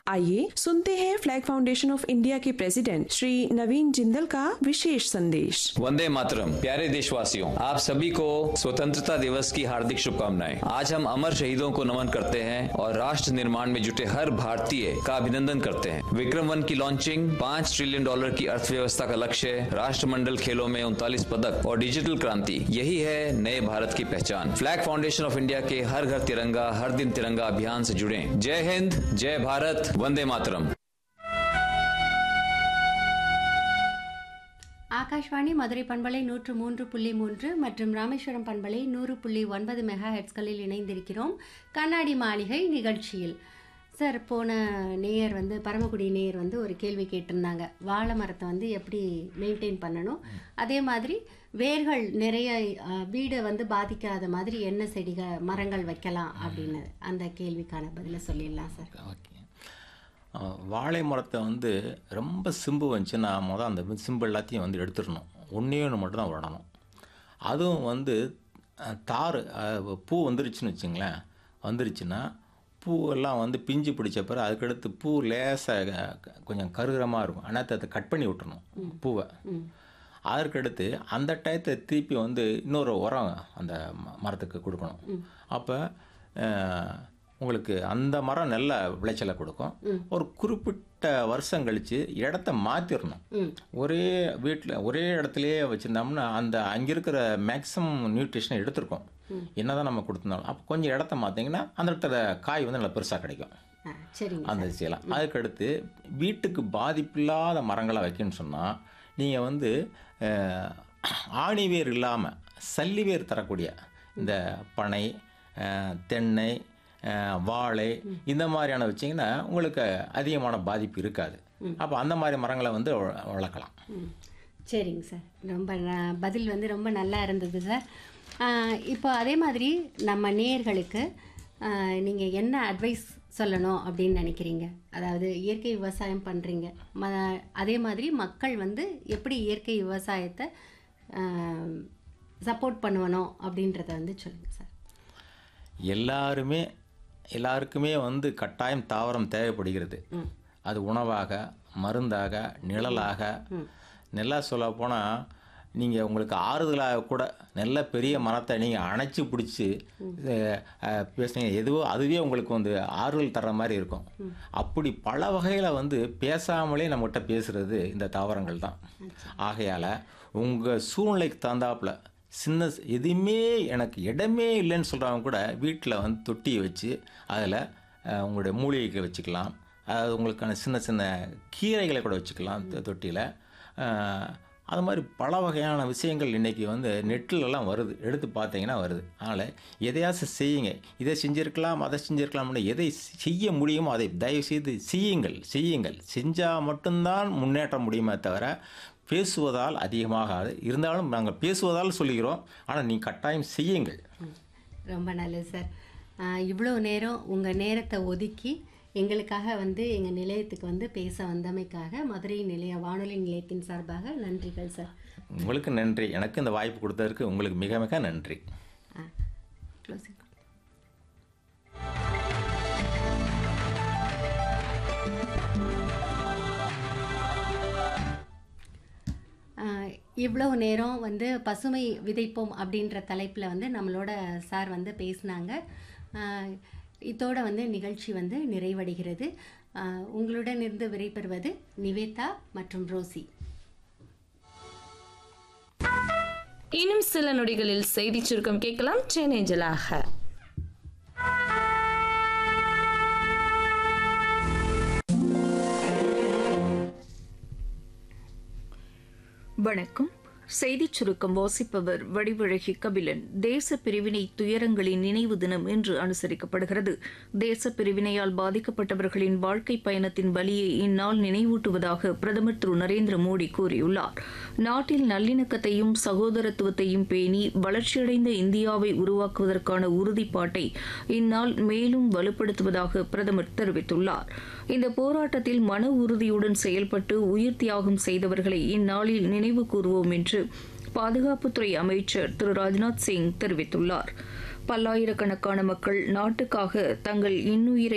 आइए सुनते हैं फ्लैग फाउंडेशन ऑफ इंडिया के प्रेसिडेंट श्री नवीन जिंदल का विशेष संदेश वंदे मातरम प्यारे देशवासियों आप सभी को स्वतंत्रता दिवस की हार्दिक शुभकामनाएं आज हम अमर शहीदों को नमन करते हैं और राष्ट्र निर्माण में जुटे हर भारतीय का अभिनंदन करते हैं विक्रम वन की लॉन्चिंग पाँच ट्रिलियन डॉलर की अर्थव्यवस्था का लक्ष्य राष्ट्रमंडल खेलों में उनतालीस पदक और डिजिटल क्रांति यही है नए भारत की पहचान फ्लैग फाउंडेशन ऑफ इंडिया के हर घर तिरंगा हर दिन तिरंगा अभियान से जुड़े जय हिंद जय भारत वंदे मातरम ஆகாஷ்வாணி மதுரை பண்பலை நூற்று மூன்று புள்ளி மூன்று மற்றும் ராமேஸ்வரம் பண்பலை நூறு புள்ளி ஒன்பது மெகா ஹெட்ஸ்களில் இணைந்திருக்கிறோம் கண்ணாடி மாளிகை நிகழ்ச்சியில் சார் போன நேயர் வந்து பரமக்குடி நேயர் வந்து ஒரு கேள்வி கேட்டிருந்தாங்க வாழை மரத்தை வந்து எப்படி மெயின்டைன் பண்ணணும் அதே மாதிரி வேர்கள் நிறைய அஹ், வீடை வந்து பாதிக்காத மாதிரி என்ன செடிகள் மரங்கள் வைக்கலாம் அப்படின்னு அந்த கேள்விக்கான பதிலை சொல்லிடலாம் சார் ஓகே அஹ், வாழை மரத்தை வந்து ரொம்ப சிம்பு வந்துச்சுன்னா மொதல் அந்த சிம்பு எல்லாத்தையும் வந்து எடுத்துடணும் ஒன்றே ஒன்று மட்டும் தான் விடணும் அதுவும் வந்து அஹ், தார் அஹ், பூ வந்துருச்சுன்னு வச்சுங்களேன் வந்துருச்சுன்னா பூ எல்லாம் வந்து பிஞ்சு பிடிச்ச பிறகு அதுக்கடுத்து பூ லேசாக கொஞ்சம் கருகிறமாக இருக்கும் ஆனால் அதை கட் பண்ணி விட்டுறணும் பூவை அதற்கடுத்து அந்த டயத்தை திருப்பி வந்து இன்னொரு உரம் அந்த ம- மரத்துக்கு கொடுக்கணும் அப்போ உங்களுக்கு அந்த மரம் நல்ல விளைச்சலை கொடுக்கும் ஒரு குறிப்பிட்ட வருஷம் கழித்து இடத்த மாற்றிடணும் ஒரே வீட்டில் ஒரே இடத்துலையே வச்சுருந்தோம்னா அந்த அங்கே இருக்கிற மேக்ஸிமம் நியூட்ரிஷனை எடுத்திருக்கோம் என்னதான் நம்ம கொடுத்துருந்தாலும் அப்போ கொஞ்சம் இடத்த மாற்றிங்கன்னா அந்த இடத்துல காய் வந்து நல்லா பெருசாக கிடைக்கும் ஆ சரிங்க அந்த செய்யலாம் அதுக்கடுத்து வீட்டுக்கு பாதிப்பில்லாத மரங்களை வைக்கணும்னு சொன்னால் நீங்கள் வந்து அஹ், ஆணிவேர் இல்லாமல் சல்லிவேர் தரக்கூடிய இந்த பனை அஹ், தென்னை அஹ், வாழை இந்த மாதிரியான வச்சிங்கன்னா உங்களுக்கு அதிகமான பாதிப்பு இருக்காது அப்போ அந்த மாதிரி மரங்களை வந்து வள- வளர்க்கலாம் ம். சரிங்க சார் ரொம்ப ந- பதில் வந்து ரொம்ப நல்லா இருந்தது சார் ஆஹ் இப்போ அதே மாதிரி நம்ம நேயர்களுக்கு நீங்கள் என்ன அட்வைஸ் சொல்லணும் அப்படின்னு நினைக்கிறீங்க அதாவது இயற்கை விவசாயம் பண்ணுறீங்க ம அதே மாதிரி மக்கள் வந்து எப்படி இயற்கை விவசாயத்தை சப்போர்ட் பண்ணுவணும் அப்படின்றத வந்து சொல்லுங்கள் சார் எல்லாருமே எல்லாருக்குமே வந்து கட்டாயம் தாவரம் தேவைப்படுகிறது அது உணவாக மருந்தாக நிழலாக நல்லா சொல்ல போனால் நீங்கள் உங்களுக்கு ஆறுதலாக கூட நல்ல பெரிய மரத்தை நீங்கள் அணைச்சி பிடிச்சி பேசுனீங்க எதுவோ அதுவே உங்களுக்கு வந்து ஆறுதல் தர்ற மாதிரி இருக்கும் அப்படி பல வகையில் வந்து பேசாமலே நம்மகிட்ட பேசுகிறது இந்த தாவரங்கள் தான் ஆகையால் உங்கள் சூழ்நிலைக்கு தகுந்தாப்புல சின்ன ஸ்- எதுவுமே எனக்கு இடமே இல்லைன்னு சொல்கிறவங்க கூட வீட்டில் வந்து தொட்டியை வச்சு அதில் உங்களுடைய மூலிகைக்கு வச்சுக்கலாம் அதாவது உங்களுக்கான சின்ன சின்ன கீரைகளை கூட வச்சுக்கலாம் தொ- தொட்டியில் அஹ், அது மாதிரி பல வகையான விஷயங்கள் இன்றைக்கி வந்து நெட்டிலெல்லாம் வருது எடுத்து பார்த்தீங்கன்னா வருது அதனால் எதையாச்சும் செய்யுங்க இதை செஞ்சிருக்கலாம் அதை செஞ்சிருக்கலாம்னு எதை செய்ய முடியுமோ அதை தயவுசெய்து செய்யுங்கள் செய்யுங்கள் செஞ்சால் மட்டும்தான் முன்னேற்ற முடியுமே தவிர பேசுவதால் அதிகமாகாது இருந்தாலும் நாங்கள் பேசுவதால் சொல்லுகிறோம் ஆனால் நீ கட்டாயம் செய்யுங்கள் ரொம்ப நல்லது சார் ஆஹ் இவ்வளோ நேரம் உங்கள் நேரத்தை ஒதுக்கி எங்களுக்காக வந்து எங்கள் நிலையத்துக்கு வந்து பேச வந்தமைக்காக மதுரை நிலைய வானொலி நிலையத்தின் சார்பாக நன்றிகள் சார் உங்களுக்கு நன்றி எனக்கு இந்த வாய்ப்பு கொடுத்ததற்கு உங்களுக்கு மிக மிக நன்றி ஆ க்ளோசிங் இவ்வளோ நேரம் வந்து பசுமை விதைப்போம் அப்படின்ற தலைப்பில் வந்து நம்மளோட சார் வந்து பேசினாங்க ஆஹ் இதோட வந்து நிகழ்ச்சி வந்து நிறைவடைகிறது ஆஹ் உங்களுடன் இருந்து விடைபெறுவது நிவேதா மற்றும் ரோசி இன்னும் சில நொடிகளில் செய்தி சுருக்கம் கேட்கலாம் சென்னை ஜலாக வணக்கம் செய்திச் சுருக்கம் வாசிப்பவர் வடிவழகி கபிலன் தேச பிரிவினை துயரங்களின் நினைவு தினம் இன்று அனுசரிக்கப்படுகிறது தேச பிரிவினையால் பாதிக்கப்பட்டவர்களின் வாழ்க்கை பயணத்தின் வழியை இந்நாள் நினைவூட்டுவதாக பிரதமர் திரு நரேந்திர மோடி கூறியுள்ளார் நாட்டில் நல்லிணக்கத்தையும் சகோதரத்துவத்தையும் பேணி வளர்ச்சியடைந்த இந்தியாவை உருவாக்குவதற்கான உறுதிப்பாட்டை இந்நாள் மேலும் வலுப்படுத்துவதாக பிரதமர் தெரிவித்துள்ளார் இந்த போராட்டத்தில் மன உறுதியுடன் செயல்பட்டு உயிர் தியாகம் செய்தவர்களை இந்நாளில் நினைவு கூறுவோம் என்று பாதுகாப்புத்துறை அமைச்சர் திரு ராஜ்நாத் சிங் தெரிவித்துள்ளார் பல்லாயிரக்கணக்கான மக்கள் நாட்டுக்காக தங்கள் இன்னுயிரை